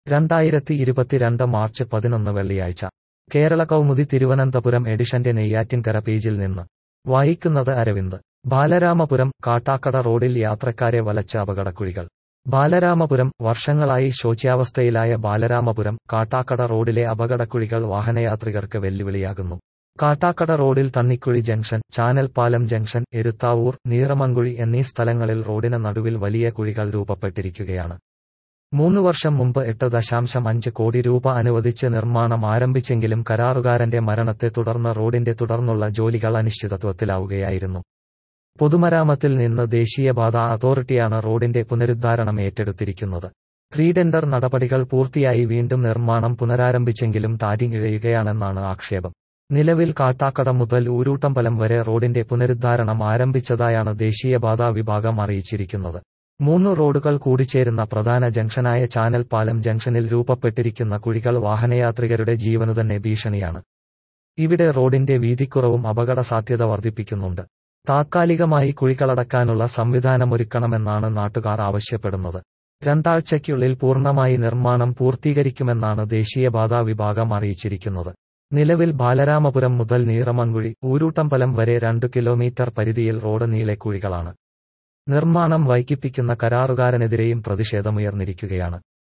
രണ്ടായിരത്തി ഇരുപത്തിരണ്ട് മാർച്ച് പതിനൊന്ന് വെള്ളിയാഴ്ച കേരള കൗമുദി തിരുവനന്തപുരം എഡിഷന്റെ നെയ്യാറ്റിൻകര പേജിൽ നിന്ന് വായിക്കുന്നത് അരവിന്ദ് ബാലരാമപുരം കാട്ടാക്കട റോഡിൽ യാത്രക്കാരെ വലച്ച അപകടക്കുഴികൾ ബാലരാമപുരം വർഷങ്ങളായി ശോച്യാവസ്ഥയിലായ ബാലരാമപുരം കാട്ടാക്കട റോഡിലെ അപകടക്കുഴികൾ വാഹനയാത്രികർക്ക് വെല്ലുവിളിയാകുന്നു കാട്ടാക്കട റോഡിൽ തണ്ണിക്കുഴി ജംഗ്ഷൻ ചാനൽപാലം ജംഗ്ഷൻ എരുത്താവൂർ നീറമങ്കുഴി എന്നീ സ്ഥലങ്ങളിൽ റോഡിന് നടുവിൽ വലിയ കുഴികൾ രൂപപ്പെട്ടിരിക്കുകയാണ് മൂന്ന് വർഷം മുമ്പ് എട്ട് ദശാംശം അഞ്ച് കോടി രൂപ അനുവദിച്ച് നിർമ്മാണം ആരംഭിച്ചെങ്കിലും കരാറുകാരന്റെ മരണത്തെ തുടർന്ന് റോഡിന്റെ തുടർന്നുള്ള ജോലികൾ അനിശ്ചിതത്വത്തിലാവുകയായിരുന്നു പൊതുമരാമത്തിൽ നിന്ന് ദേശീയപാത അതോറിറ്റിയാണ് റോഡിന്റെ പുനരുദ്ധാരണം ഏറ്റെടുത്തിരിക്കുന്നത് റീടെൻഡർ നടപടികൾ പൂർത്തിയായി വീണ്ടും നിർമ്മാണം പുനരാരംഭിച്ചെങ്കിലും ടാരിങ് ഇഴയുകയാണെന്നാണ് ആക്ഷേപം നിലവിൽ കാട്ടാക്കട മുതൽ ഊരൂട്ടമ്പലം വരെ റോഡിന്റെ പുനരുദ്ധാരണം ആരംഭിച്ചതായാണ് ദേശീയപാതാ വിഭാഗം അറിയിച്ചിരിക്കുന്നത് മൂന്ന് റോഡുകൾ കൂടിച്ചേരുന്ന പ്രധാന ജംഗ്ഷനായ ചാനൽ പാലം ജംഗ്ഷനിൽ രൂപപ്പെട്ടിരിക്കുന്ന കുഴികൾ വാഹനയാത്രികരുടെ ജീവനു തന്നെ ഭീഷണിയാണ് ഇവിടെ റോഡിന്റെ വീതിക്കുറവും അപകട സാധ്യത വർദ്ധിപ്പിക്കുന്നുണ്ട് താത്കാലികമായി കുഴികളടക്കാനുള്ള സംവിധാനമൊരുക്കണമെന്നാണ് നാട്ടുകാർ ആവശ്യപ്പെടുന്നത് രണ്ടാഴ്ചയ്ക്കുള്ളിൽ പൂർണ്ണമായി നിർമ്മാണം പൂർത്തീകരിക്കുമെന്നാണ് ദേശീയപാതാ വിഭാഗം അറിയിച്ചിരിക്കുന്നത് നിലവിൽ ബാലരാമപുരം മുതൽ നീറമങ്കുഴി ഊരൂട്ടമ്പലം വരെ രണ്ടു കിലോമീറ്റർ പരിധിയിൽ റോഡ് നീളെ കുഴികളാണ് നിർമ്മാണം വൈകിപ്പിക്കുന്ന കരാറുകാരനെതിരെയും പ്രതിഷേധമുയർന്നിരിക്കുകയാണ്